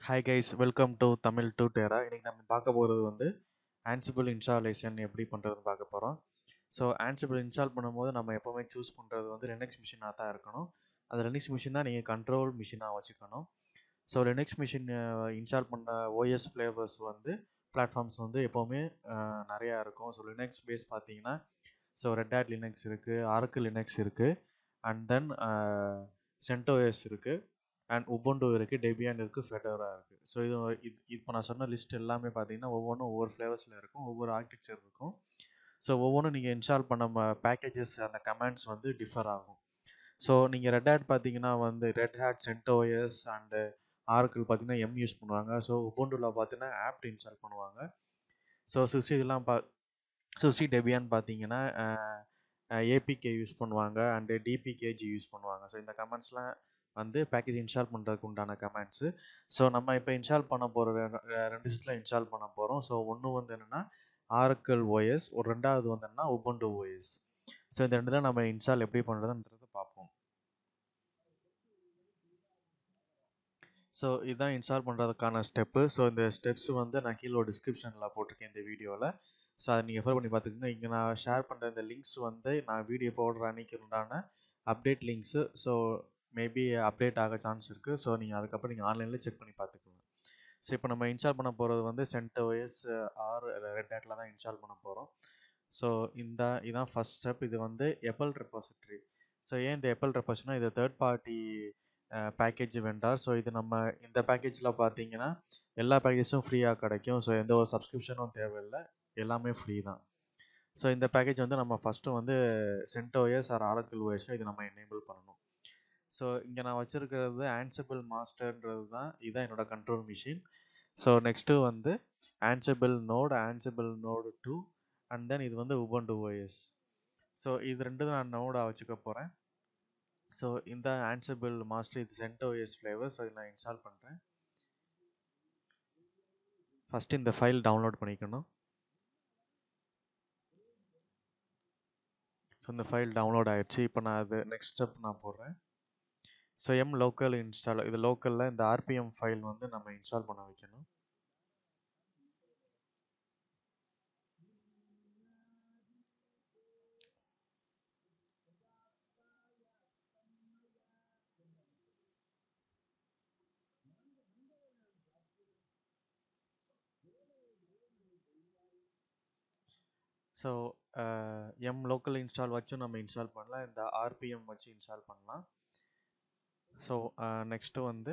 hi guys welcome to Tamil டு டேரா இன்னைக்கு நம்ம பார்க்க போகிறது வந்து ஆன்சிபிள் இன்ஸ்டாலேஷன் எப்படி பண்ணுறதுன்னு பார்க்க போகிறோம் ஸோ ஆன்சிபிள் இன்ஸ்டால் பண்ணும்போது நம்ம எப்போவுமே சூஸ் பண்ணுறது வந்து லினக்ஸ் மிஷினாக தான் இருக்கணும் அந்த லினக்ஸ் மிஷின் தான் நீங்கள் கண்ட்ரோல் மிஷினாக வச்சுக்கணும் ஸோ லினக்ஸ் மிஷின் இன்ஸ்டால் பண்ண ஓஎஸ் ஃப்ளேவர்ஸ் வந்து பிளாட்ஃபார்ம்ஸ் வந்து எப்போவுமே அஹ், நிறையா இருக்கும் ஸோ லினக்ஸ் பேஸ் பார்த்தீங்கன்னா ஸோ ரெட் ஹேட் லினக்ஸ் இருக்குது ஆர்க்கு லினக்ஸ் இருக்குது அண்ட் தென் சென்டோஎஸ் இருக்குது அண்ட் உபுண்டு இருக்குது டெபியான் இருக்குது ஃபெடோரா இருக்குது ஸோ இது இது இப்போ நான் சொன்ன லிஸ்ட் எல்லாமே பார்த்தீங்கன்னா ஒவ்வொன்றும் ஒவ்வொரு ஃப்ளேவர்ஸில் இருக்கும் ஒவ்வொரு ஆர்கிடெக்சர் இருக்கும் ஸோ ஒவ்வொன்றும் நீங்கள் இன்ஸ்டால் பண்ண பேக்கேஜஸ் அந்த கமெண்ட்ஸ் வந்து டிஃபர் ஆகும் ஸோ நீங்கள் ரெட் ஹேட் பார்த்தீங்கன்னா வந்து Red Hat CentOS and Oracle பார்த்தீங்கன்னா எம் யூஸ் பண்ணுவாங்க ஸோ உபுண்டுல பார்த்தீங்கன்னா ஆப்ட் இன்ஸ்டால் பண்ணுவாங்க ஸோ சுசி இதெல்லாம் பா சுசி டெபியான் பார்த்தீங்கன்னா ஏபிகே யூஸ் பண்ணுவாங்க அண்டு டிபிகேஜி யூஸ் பண்ணுவாங்க ஸோ இந்த கமெண்ட்ஸ்லாம் வந்து பேக்கேஜ் இன்ஸ்டால் பண்ணுறதுக்கு உண்டான கமெண்ட்ஸு ஸோ நம்ம இப்போ இன்ஸ்டால் பண்ண போகிற ரெண்டு சிஸ்டில் இன்ஸ்டால் பண்ண போகிறோம் ஸோ ஒன்று வந்து என்னென்னா ஆரக்கல் ஓஎஸ் ஒரு ரெண்டாவது வந்து என்னன்னா உபுண்டு ஓஎஸ் ஸோ இந்த ரெண்டுல நம்ம இன்ஸ்டால் எப்படி பண்ணுறதுன்றத பார்ப்போம் ஸோ இதுதான் இன்ஸ்டால் பண்ணுறதுக்கான ஸ்டெப்பு ஸோ இந்த ஸ்டெப்ஸ் வந்து நான் கீழே டிஸ்கிரிப்ஷனில் போட்டிருக்கேன் இந்த வீடியோவில் ஸோ அதை நீங்கள் ரெஃபர் பண்ணி பார்த்துக்கோங்க இங்கே நான் ஷேர் பண்ணுற இந்த லிங்க்ஸ் வந்து நான் வீடியோ போடுற அன்னைக்கு உண்டான update links so maybe update ஆக சான்ஸ் இருக்குது ஸோ நீங்கள் அதுக்கப்புறம் நீங்கள் ஆன்லைனில் செக் பண்ணி பார்த்துக்கலாம் ஸோ இப்போ நம்ம இன்ஸ்டால் பண்ண போகிறது வந்து சென்டோஎஸ் ஆர் ரெட் ஹேட்டில் தான் இன்ஸ்டால் பண்ண போகிறோம் ஸோ இந்த இதான் ஃபஸ்ட் ஸ்டெப் இது வந்து எப்பல் ரெபாசிட்ரி ஸோ ஏன் இந்த எப்பல் ரெபாசிட்னா இது third party package vendor so இது நம்ம இந்த பேக்கேஜில் பார்த்தீங்கன்னா எல்லா பேக்கேஜஸும் ஃப்ரீயாக கிடைக்கும் ஸோ எந்த ஒரு சப்ஸ்கிரிப்ஷனும் தேவையில்லை எல்லாமே ஃப்ரீ தான் ஸோ இந்த பேக்கேஜ் வந்து நம்ம ஃபஸ்ட்டு வந்து சென்டோஎஸ் ஆர் ஆரக்கிள் ஓஎஸோ இது நம்ம எனேபிள் பண்ணணும் ஸோ இங்கே நான் வச்சுருக்கிறது ஆன்சபிள் மாஸ்டர்ன்றது தான் இதுதான் என்னோட கண்ட்ரோல் மிஷின் ஸோ நெக்ஸ்ட்டு வந்து Ansible node Ansible node two and then இது வந்து உபண்டு ஓஎஸ் ஸோ இது ரெண்டு நான் நோடாக வச்சுக்க போகிறேன் ஸோ இந்த ஆன்சபிள் மாஸ்டர் இது சென்ட் ஓஎஸ் ஃப்ளேவர் ஸோ இதை நான் இன்ஸ்டால் பண்ணுறேன் ஃபஸ்ட்டு இந்த ஃபைல் டவுன்லோட் பண்ணிக்கணும் ஸோ இந்த ஃபைல் டவுன்லோட் ஆயிடுச்சு இப்போ நான் அது நெக்ஸ்ட் ஸ்டெப் நான் போடுறேன் ஸோ எம் லோக்கல் இன்ஸ்டால் இது லோக்கலில் இந்த ஆர்பிஎம் ஃபைல் வந்து நம்ம இன்ஸ்டால் பண்ண வைக்கணும் ஸோ எம் லோக்கல் இன்ஸ்டால் வச்சும் நம்ம இன்ஸ்டால் பண்ணலாம் இந்த ஆர்பிஎம் வச்சு இன்ஸ்டால் பண்ணலாம் ஸோ நெக்ஸ்ட்டு வந்து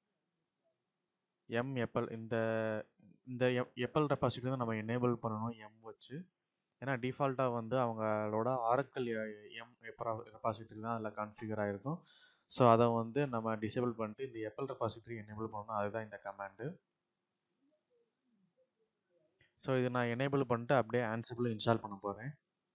எம் எப்பல் இந்த இந்த எப்பல் ரெபாசிட்டி தான் நம்ம எனேபிள் பண்ணணும் எம் வச்சு ஏன்னா டிஃபால்ட்டாக வந்து அவங்களோட ஆரக்கல் எம் எப்பரா ரெபாசிட்டரி தான் அதில் கான்ஃபிகர் ஆகிருக்கும் ஸோ அதை வந்து நம்ம டிசேபிள் பண்ணிட்டு இந்த எப்பல் ரெபாசிட்டரி எனேபிள் பண்ணணும் அதுதான் இந்த கமாண்டு ஸோ இது நான் எனேபிள் பண்ணிட்டு அப்படியே ஆன்சிபிள் இன்ஸ்டால் பண்ண போகிறேன்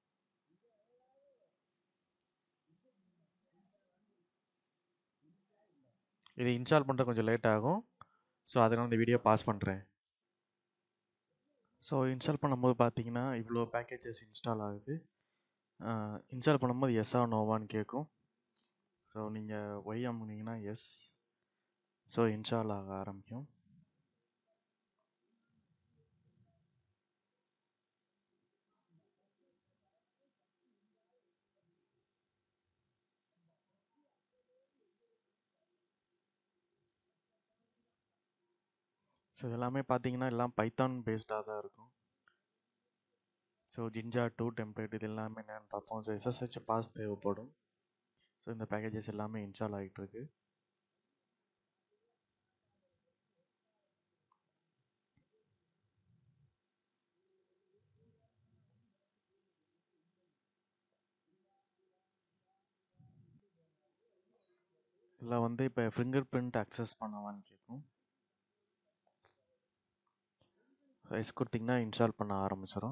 இது இன்ஸ்டால் பண்ணுற கொஞ்சம் லேட் ஆகும் ஸோ அதனால் இந்த வீடியோ பாஸ் பண்ணுறேன் ஸோ இன்ஸ்டால் பண்ணும்போது பார்த்தீங்கன்னா இவ்வளோ பேக்கேஜஸ் இன்ஸ்டால் ஆகுது இன்ஸ்டால் பண்ணும்போது எஸ்ஸா நோவான்னு கேட்கும் ஸோ நீங்கள் ஒய் அமுனிங்கன்னா எஸ் ஸோ இன்ஸ்டால் ஆக ஆரம்பிக்கும் ஸோ எல்லாமே பார்த்தீங்கன்னா எல்லாம் பைத்தான் பேஸ்டாக தான் இருக்கும் ஸோ ஜிஞ்சா டூ டெம்ப்ளேட் இது எல்லாமே என்னென்னு பார்ப்போம் ஸோ எஸ்எஸ்ஹெச் பாஸ் தேவைப்படும் ஸோ இந்த பேக்கேஜஸ் எல்லாமே இன்ஸ்டால் ஆகிட்டு இருக்கு இதில் வந்து இப்போ ஃபிங்கர் பிரிண்ட் அக்சஸ் பண்ணவான்னு கேட்கும் எஸ் கொடுத்தீங்கன்னா இன்ஸ்டால் பண்ண ஆரம்பிச்சிடும்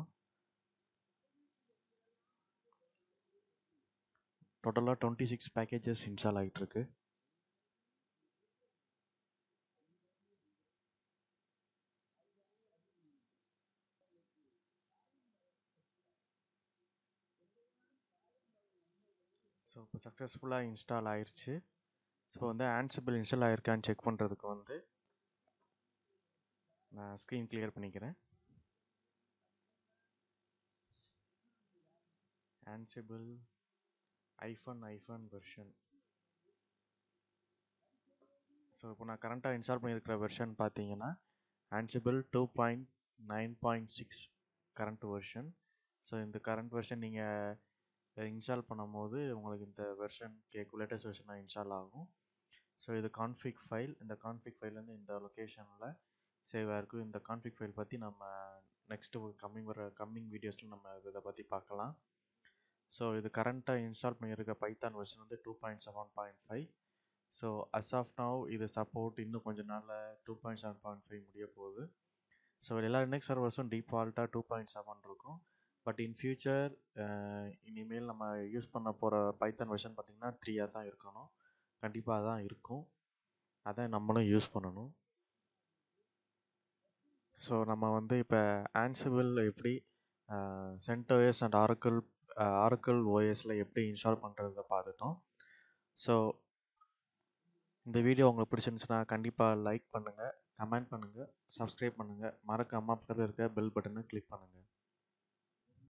டோட்டலாக டுவெண்ட்டி சிக்ஸ் பேக்கேஜஸ் இன்ஸ்டால் ஆகிட்டு இருக்கு ஸோ இப்போ சக்ஸஸ்ஃபுல்லாக இன்ஸ்டால் ஆயிடுச்சு ஸோ வந்து ஆன்சிபிள் இன்ஸ்டால் ஆயிருக்கான்னு செக் பண்ணுறதுக்கு வந்து நான் ஸ்க்ரீன் கிளியர் பண்ணிக்கிறேன் Ansible hyphen hyphen version so இப்போ நான் கரண்ட்டாக இன்ஸ்டால் பண்ணியிருக்கிற வெர்ஷன் பார்த்தீங்கன்னா Ansible two point nine point six current version so இந்த கரண்ட் வெர்ஷன் நீங்கள் இன்ஸ்டால் பண்ணும்போது உங்களுக்கு இந்த வெர்ஷன் கேட்கும் லேட்டஸ்ட் வெர்ஷனாக இன்ஸ்டால் ஆகும் ஸோ இது கான்ஃபிக் ஃபைல் இந்த கான்ஃபிக் ஃபைல் வந்து இந்த லொக்கேஷனில் சேவ் ஆகிருக்கும் இந்த கான்ஃபிக் ஃபைல் பற்றி நம்ம நெக்ஸ்ட்டு கம்மிங் வர கம்மிங் வீடியோஸில் நம்ம இதை பற்றி பார்க்கலாம் ஸோ இது கரண்ட்டாக இன்ஸ்டால் பண்ணியிருக்க பைத்தான் வெர்ஷன் வந்து two point seven point five so as of now இது சப்போர்ட் இன்னும் கொஞ்சம் நாளில் two point seven point five முடிய போகுது ஸோ எல்லா லினக்ஸ் சர்வர்ஸும் டிஃபால்ட்டாக டூ பாயிண்ட் செவன் இருக்கும் பட் இன் ஃபியூச்சர் இனிமேல் நம்ம யூஸ் பண்ண போகிற பைத்தன் வெர்ஷன் பார்த்திங்கன்னா த்ரீயாக தான் இருக்கணும் கண்டிப்பாக தான் இருக்கும் அதை நம்மளும் யூஸ் பண்ணணும் ஸோ நம்ம வந்து இப்போ ஆன்சிபிள் எப்படி சென்டோஎஸ் அண்ட் ஆரக்கிள் ஆரக்கிள் ஓஎஸில் எப்படி இன்ஸ்டால் பண்ணுறத பார்த்துட்டோம் ஸோ இந்த வீடியோ உங்களுக்கு பிடிச்சிருந்துச்சுன்னா கண்டிப்பாக லைக் பண்ணுங்கள் கமெண்ட் பண்ணுங்கள் சப்ஸ்கிரைப் பண்ணுங்கள் மறக்காமல் பக்கத்தில் இருக்க பெல் பட்டனை கிளிக் பண்ணுங்கள்